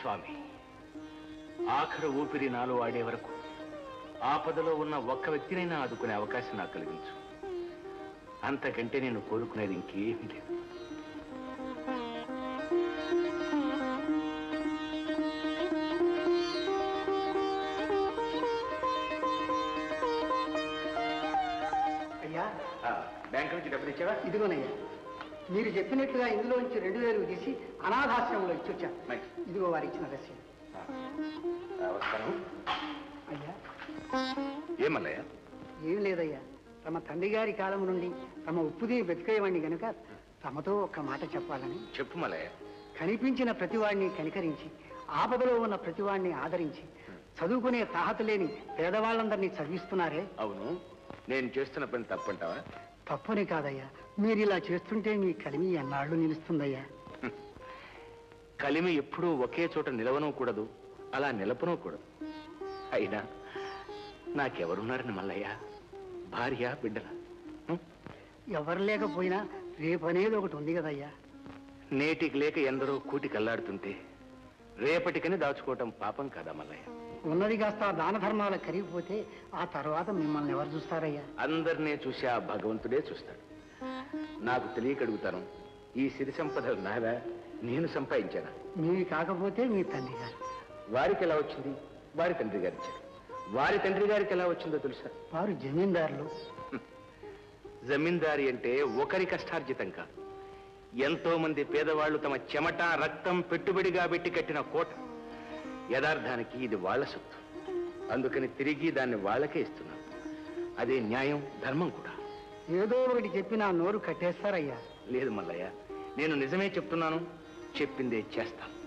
స్వామి ఆఖరు ఊపిరి నాలో ఆడే వరకు ఆపదలో ఉన్న ఒక్క వ్యక్తినైనా ఆదుకునే అవకాశం నాకు కలిగించు అంతకంటే నేను కోరుకునేది ఇంకేమీ లేదు అయ్యా బ్యాంక్ నుంచి డబ్బులు ఇచ్చావా ఇదిగోనయ్యా మీరు చెప్పినట్లుగా ఇందులో నుంచి రెండు వేలు తీసి అనాథాశ్రమంలో ఇచ్చొచ్చాను Nice. ఇదిగో వారు ఇచ్చిన రసీదు ఆ, వస్తాను అయ్యా ఏమల్లయ్య ఏం లేదయ్యా తమ తండ్రి గారి కాలం నుండి తమ ఉప్పుది బతికేయవాణ్ణి గనుక తమతో ఒక్క మాట చెప్పాలని చెప్పు మల్లయ్య కనిపించిన ప్రతివాడిని కనికరించి ఆపదలో ఉన్న ప్రతివాడిని ఆదరించి చదువుకునే తాహత లేని పేదవాళ్ళందరినీ చదివిస్తున్నారే అవును నేను చేస్తున్న పని తప్పంటావా తప్పని కాదయ్యా మీరు ఇలా చేస్తుంటే మీ కలిమి ఎన్నాళ్ళు నిలుస్తుందయ్యా కలిమి ఎప్పుడూ ఒకే చోట నిలవనూ కూడదు అలా నిలపనూ కూడదు అయినా నాకెవరున్నారని మల్లయ్య భార్య బిడ్డల హ్మ్? ఎవరు లేకపోయినా రేపు అనేది ఒకటి ఉంది కదయ్యా నేటికి లేక ఎందరో కూటి కల్లాడుతుంటే రేపటికని దాచుకోవటం పాపం కదా మల్లయ్య ఉన్నది కాస్త ఆ దాన ధర్మాలు కరిగిపోతే ఆ తర్వాత మిమ్మల్ని ఎవరు చూస్తారయ్యా అందరినీ చూసి ఆ భగవంతుడే చూస్తాడు నాకు తెలియక అడుగుతాను ఈ సిరి సంపద నాదా నేను సంపాదించానా మీవి కాకపోతే మీ తండ్రి గారు వారికి ఎలా వచ్చింది వారి తండ్రి గారు ఇచ్చారు వారి తండ్రి గారికి ఎలా వచ్చిందో తెలుసా వారు జమీందారులు జమీందారి అంటే ఒకరి కష్టార్జితం కాదు ఎంతో మంది పేదవాళ్ళు తమ చెమట రక్తం పెట్టుబడిగా పెట్టి కట్టిన కోట యథార్థానికి ఇది వాళ్ళ సొత్తు అందుకని తిరిగి దాన్ని వాళ్ళకే ఇస్తున్నాం అదే న్యాయం ధర్మం కూడా ఏదో ఒకటి చెప్పి నా నోరు కట్టేస్తారయ్యా లేదు మల్లయ్య నేను నిజమే చెప్తున్నాను చెప్పిందే చేస్తాను